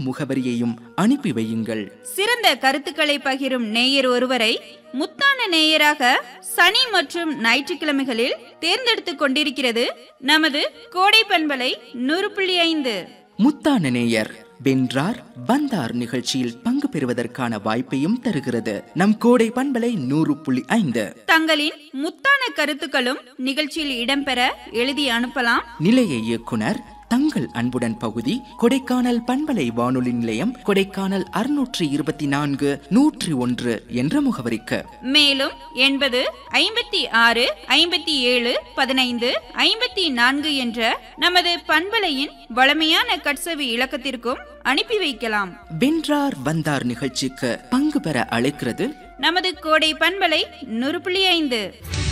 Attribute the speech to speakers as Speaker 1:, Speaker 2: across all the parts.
Speaker 1: முகவரியையும் அனுப்பி வையுங்கள்
Speaker 2: சிறந்த கருத்துக்களை பகிரும் நேயர் ஒருவரை முத்தான நேயராக சனி மற்றும் ஞாயிற்றுக்கிழமைகளில் தேர்ந்தெடுத்துக் கொண்டிருக்கிறது நமது கோடை பண்பலை நூறு புள்ளி ஐந்து
Speaker 1: முத்தான நேயர் வென்றார் வந்தார் நிகழ்ச்சியில் பங்கு பெறுவதற்கான வாய்ப்பையும் தருகிறது நம் கோடை பண்பலை நூறு புள்ளி ஐந்து
Speaker 2: தங்களின் முத்தான கருத்துக்களும் நிகழ்ச்சியில் இடம்பெற எழுதி அனுப்பலாம்
Speaker 1: நிலைய இயக்குனர் தங்கள் அன்புடன் பகுதி கொடைக்கானல் பண்பலை வானொலி நிலையம் கொடைக்கானல் அறுநூற்றி இருபத்தி நான்கு நூற்றி ஒன்று என்ற முகவரிக்கு
Speaker 2: மேலும் எண்பது ஐம்பத்தி ஆறு ஐம்பத்தி ஏழு பதினைந்து ஐம்பத்தி நான்கு என்ற நமது பண்பலையின் வளமையான கட்சவி இலக்கத்திற்கும் அனுப்பி வைக்கலாம்
Speaker 1: வென்றார் வந்தார் நிகழ்ச்சிக்கு பங்கு பெற அழைக்கிறது
Speaker 2: நமது கோடை பண்பலை நூறு புள்ளி ஐந்து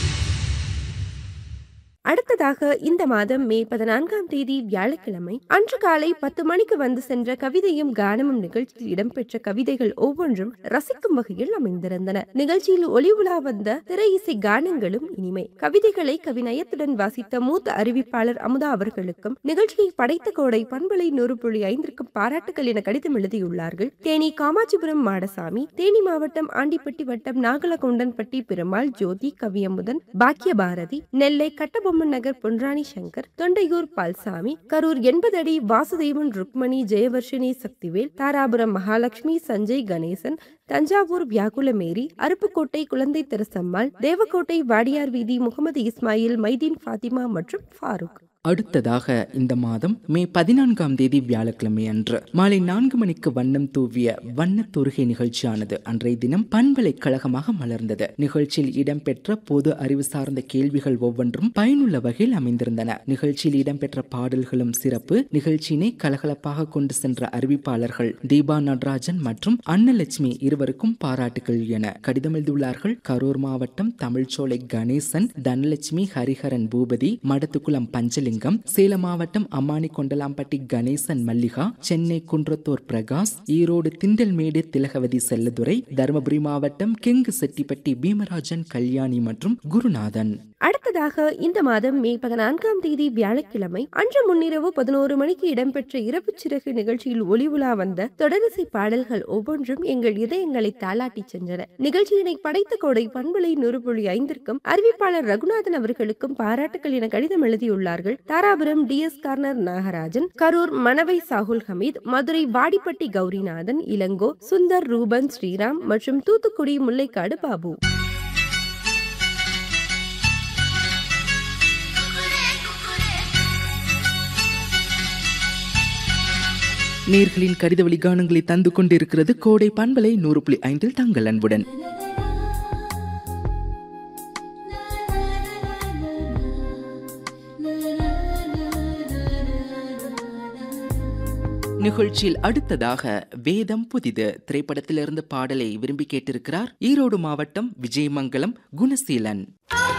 Speaker 3: அடுத்ததாக இந்த மாதம் மே பதினான்காம் தேதி வியாழக்கிழமை அன்று காலை பத்து மணிக்கு வந்து சென்ற கவிதையும் கானமும் நிகழ்ச்சியில் இடம்பெற்ற கவிதைகள் ஒவ்வொன்றும் ரசிக்கும் வகையில் அமைந்திருந்தன நிகழ்ச்சியில் ஒளி உலா வந்த திரை இசை கானங்களும் இனிமை கவிதைகளை கவிநயத்துடன் வாசித்த மூத்த அறிவிப்பாளர் அமுதா அவர்களுக்கும் நிகழ்ச்சியை படைத்த கோடை பண்பலை நூறு புள்ளி ஐந்திற்கும் பாராட்டுகள் என கடிதம் எழுதியுள்ளார்கள் தேனி காமாட்சிபுரம் மாடசாமி தேனி மாவட்டம் ஆண்டிப்பட்டி வட்டம் நாகலகொண்டன்பட்டி பெருமாள் ஜோதி கவியமுதன் பாக்கியபாரதி நெல்லை கட்டபொம்மன் நகர் பொன்ராணி சங்கர் தொண்டையூர் பால்சாமி கரூர் எண்பது அடி வாசுதேவன் ருக்மணி ஜெயவர்ஷினி சக்திவேல் தாராபுரம் மகாலட்சுமி சஞ்சய் கணேசன் தஞ்சாவூர் வியாகுலமேரி அருப்புக்கோட்டை குழந்தை தெரசம்மாள் தேவக்கோட்டை வாடியார் வீதி முகமது இஸ்மாயில் மைதீன் ஃபாத்திமா மற்றும் ஃபாரூக்
Speaker 1: அடுத்ததாக இந்த மாதம் மே பதினான்காம் தேதி வியாழக்கிழமை அன்று மாலை நான்கு மணிக்கு வண்ணம் தூவிய வண்ண தொருகை நிகழ்ச்சியானது அன்றைய தினம் பண்பலைக்கழகமாக மலர்ந்தது நிகழ்ச்சியில் இடம்பெற்ற பொது அறிவு சார்ந்த கேள்விகள் ஒவ்வொன்றும் பயனுள்ள வகையில் அமைந்திருந்தன நிகழ்ச்சியில் இடம்பெற்ற பாடல்களும் சிறப்பு நிகழ்ச்சியினை கலகலப்பாக கொண்டு சென்ற அறிவிப்பாளர்கள் தீபா நடராஜன் மற்றும் அன்னலட்சுமி இருவருக்கும் பாராட்டுகள் என கடிதம் எழுதியுள்ளார்கள் கரூர் மாவட்டம் தமிழ்ச்சோலை கணேசன் தனலட்சுமி ஹரிஹரன் பூபதி மடத்துக்குளம் பஞ்சலிங்கம் சேலம் மாவட்டம் அம்மானி கொண்டலாம்பட்டி கணேசன் மல்லிகா சென்னை குன்றத்தூர் பிரகாஷ் ஈரோடு திண்டல்மேடு திலகவதி செல்லதுரை தருமபுரி மாவட்டம் கெங்கு செட்டிப்பட்டி பீமராஜன் கல்யாணி மற்றும் குருநாதன்
Speaker 3: அடுத்ததாக இந்த மாதம் மே பதினான்காம் தேதி வியாழக்கிழமை அன்று முன்னிரவு பதினோரு மணிக்கு இடம்பெற்ற இரவு சிறகு நிகழ்ச்சியில் ஒளி உலா வந்த தொடரிசை பாடல்கள் ஒவ்வொன்றும் எங்கள் இதயங்களை தாளாட்டி சென்றன நிகழ்ச்சியினை படைத்த கோடை பண்பலை நூறு புள்ளி ஐந்திற்கும் அறிவிப்பாளர் ரகுநாதன் அவர்களுக்கும் பாராட்டுகள் என கடிதம் எழுதியுள்ளார்கள் Dharapuram T S corner Nagarajan Karur Manavai Sahul Hameed Madurai Vadipatti Gowrinathan Ilango Sundar Ruban Sriram மற்றும் தூத்துக்குடி முல்லைக்காடு பாபு
Speaker 1: நேர்களின் கடித வழிகாணங்களை தந்து கொண்டிருக்கிறது கோடை பண்பலை நூறு புள்ளி ஐந்தில் தங்கள் அன்புடன் நிகழ்ச்சியில் அடுத்ததாக வேதம் புதிது திரைப்படத்திலிருந்து பாடலை விரும்பி கேட்டிருக்கிறார் ஈரோடு மாவட்டம் விஜயமங்கலம் குணசீலன்